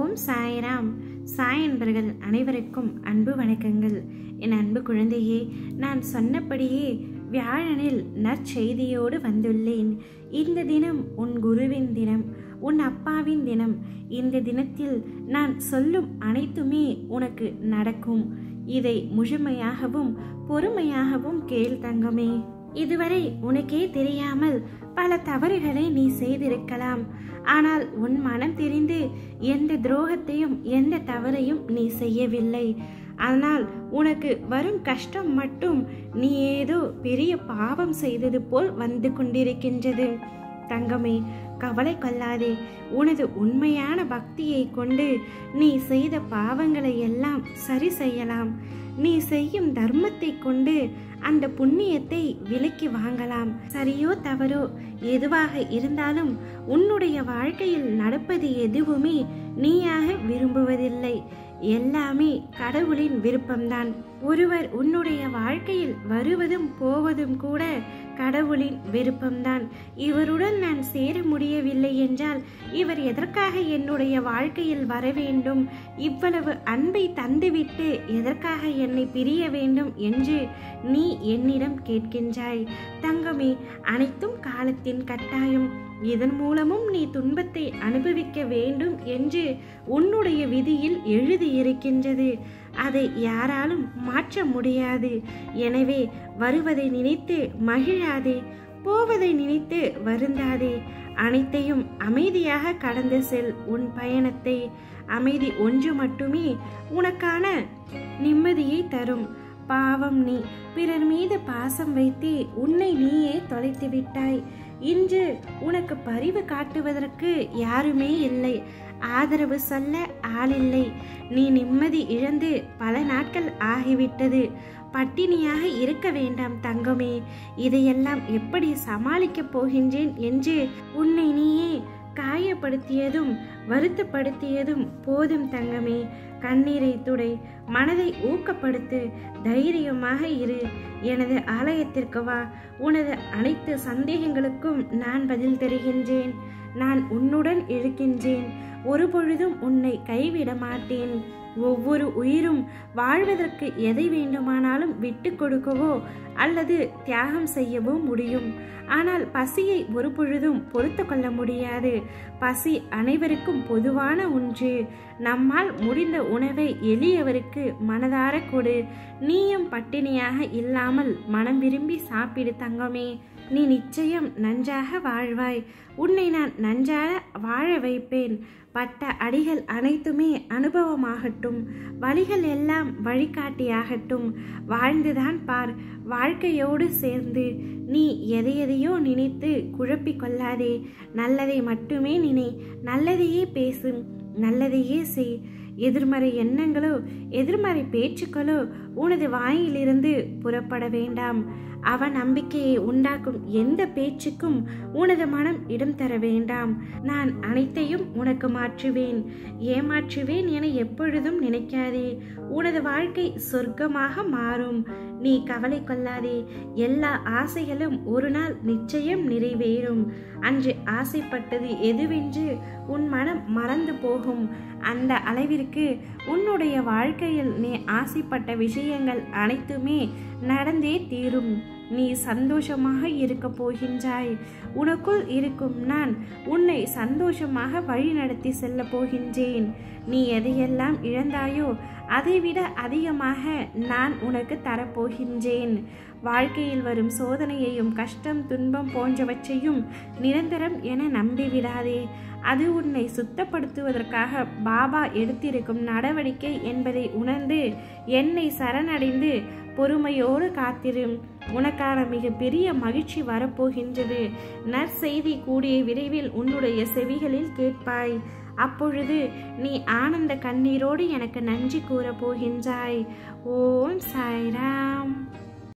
ஓம் சாய்ராம் சாய் என்பர்கள் அனைவருக்கும் அன்பு வணக்கங்கள் என் அன்பு குழந்தையே நான் சொன்னபடியே வியாழனில் நற்செய்தியோடு வந்துள்ளேன் இந்த தினம் உன் குருவின் தினம் உன் அப்பாவின் தினம் இந்த தினத்தில் நான் சொல்லும் அனைத்துமே உனக்கு நடக்கும் இதை முழுமையாகவும் பொறுமையாகவும் கேள் தங்கமே இதுவரை உனக்கே தெரியாமல் பல தவறுகளை நீ செய்திருக்கலாம் ஆனால் உன் மனம் தெரிந்து எந்த துரோகத்தையும் எந்த தவறையும் நீ செய்யவில்லை ஆனால் உனக்கு வரும் கஷ்டம் மட்டும் நீ ஏதோ பெரிய பாவம் செய்தது போல் வந்து கொண்டிருக்கின்றது தங்கமே கவலை கொள்ளாதே உனது உண்மையான பக்தியை கொண்டு நீ செய்த பாவங்களை எல்லாம் சரி செய்யலாம் நீ செய்யும் தர்மத்தை கொண்டு அந்த புண்ணியத்தை விலக்கி வாங்கலாம் சரியோ தவறோ எதுவாக இருந்தாலும் உன்னுடைய வாழ்க்கையில் நடப்பது எதுவுமே நீயாக விரும்புவதில்லை எல்லாமே கடவுளின் விருப்பம்தான் ஒருவர் உன்னுடைய வாழ்க்கையில் வருவதும் போவதும் கூட கடவுளின் விருப்பம்தான் இவருடன் நான் சேர முடியவில்லை என்றால் இவர் எதற்காக என்னுடைய வாழ்க்கையில் வர வேண்டும் இவ்வளவு அன்பை தந்துவிட்டு எதற்காக என்னை பிரிய வேண்டும் என்று நீ என்னிடம் கேட்கின்றாய் தங்கமே அனைத்தும் காலத்தின் கட்டாயம் இதன் மூலமும் நீ துன்பத்தை அனுபவிக்க வேண்டும் என்று உன்னுடைய விதியில் எழுதியிருக்கின்றது அதை யாராலும் மாற்ற முடியாது எனவே வருவதை நினைத்து மகிழாதே போவதை நினைத்து வருந்தாதே அனைத்தையும் அமைதியாக கடந்து செல் உன் பயணத்தை அமைதி ஒன்று மட்டுமே உனக்கான நிம்மதியை தரும் பாவம் நீ பிறர் மீது பாசம் வைத்தே உன்னை நீயே தொலைத்து விட்டாய் இன்று உனக்கு பரிவு காட்டுவதற்கு யாருமே இல்லை ஆதரவு சொல்ல ஆளில்லை நீ நிம்மதி இழந்து பல நாட்கள் ஆகிவிட்டது பட்டினியாக இருக்க வேண்டாம் தங்கமே இதையெல்லாம் எப்படி சமாளிக்கப் போகின்றேன் என்று உன்னை நீயே காயப்படுத்தியதும் வருத்தப்படுத்தியதும் போதும் தங்கமே கண்ணீரை துடை மனதை ஊக்கப்படுத்து தைரியமாக இரு எனது ஆலயத்திற்கு வா உனது அனைத்து சந்தேகங்களுக்கும் நான் பதில் தருகின்றேன் நான் உன்னுடன் இருக்கின்றேன் ஒரு பொழுதும் உன்னை கைவிட மாட்டேன் ஒவ்வொரு உயிரும் வாழ்வதற்கு எதை வேண்டுமானாலும் விட்டு கொடுக்கவோ அல்லது தியாகம் செய்யவோ முடியும் ஆனால் பசியை ஒரு பொழுதும் பொறுத்து கொள்ள முடியாது பசி அனைவருக்கும் பொதுவான ஒன்று நம்மால் முடிந்த உணவை எளியவருக்கு மனதார கொடு நீயும் பட்டினியாக இல்லாமல் மனம் விரும்பி சாப்பிடு தங்கமே நீ நிச்சயம் நன்றாக வாழ்வாய் உன்னை நான் நன்றாக வாழ வைப்பேன் பட்ட அடிகள் அனைத்துமே அனுபவமாகட்டும் வழிகள் எல்லாம் வழிகாட்டியாகட்டும் வாழ்ந்துதான் பார் வாழ்க்கையோடு சேர்ந்து நீ எதை எதையோ நினைத்து குழப்பிக் கொள்ளாதே நல்லதை மட்டுமே நினை நல்லதையே பேசு நல்லதையே செய் எதிர்மறை எண்ணங்களோ எதிர்மறை பேச்சுக்களோ உனது வாயிலிருந்து புறப்பட வேண்டாம் அவ நம்பிக்கையை உண்டாக்கும் எந்த பேச்சுக்கும் உனது மனம் இடம் தர வேண்டாம் நான் அனைத்தையும் உனக்கு மாற்றுவேன் ஏமாற்றுவேன் என எப்பொழுதும் நினைக்காதே உனது வாழ்க்கை சொர்க்கமாக மாறும் நீ கவலை கொள்ளாதே எல்லா ஆசைகளும் ஒரு நாள் நிச்சயம் நிறைவேறும் அன்று ஆசைப்பட்டது எதுவென்று உன் மனம் மறந்து போகும் அந்த அளவிற்கு உன்னுடைய வாழ்க்கையில் நீ ஆசைப்பட்ட விஷயங்கள் அனைத்துமே நடந்தே தீரும் நீ சந்தோஷமாக இருக்க போகின்றாய் உனக்குள் இருக்கும் நான் உன்னை சந்தோஷமாக வழிநடத்தி செல்ல போகின்றேன் நீ எதையெல்லாம் இழந்தாயோ அதைவிட அதிகமாக நான் உனக்கு தரப்போகின்றேன் வாழ்க்கையில் வரும் சோதனையையும் கஷ்டம் துன்பம் போன்றவற்றையும் நிரந்தரம் என நம்பிவிடாதே அது உன்னை சுத்தப்படுத்துவதற்காக பாபா எடுத்திருக்கும் நடவடிக்கை என்பதை உணர்ந்து என்னை சரணடைந்து பொறுமையோடு காத்திரும் உனக்கான மிக பெரிய மகிழ்ச்சி வரப்போகின்றது நற்செய்தி கூடிய விரைவில் உன்னுடைய செவிகளில் கேட்பாய் அப்பொழுது நீ ஆனந்த கண்ணீரோடு எனக்கு நன்றி கூறப் போகின்றாய் ஓம் சாய்ராம்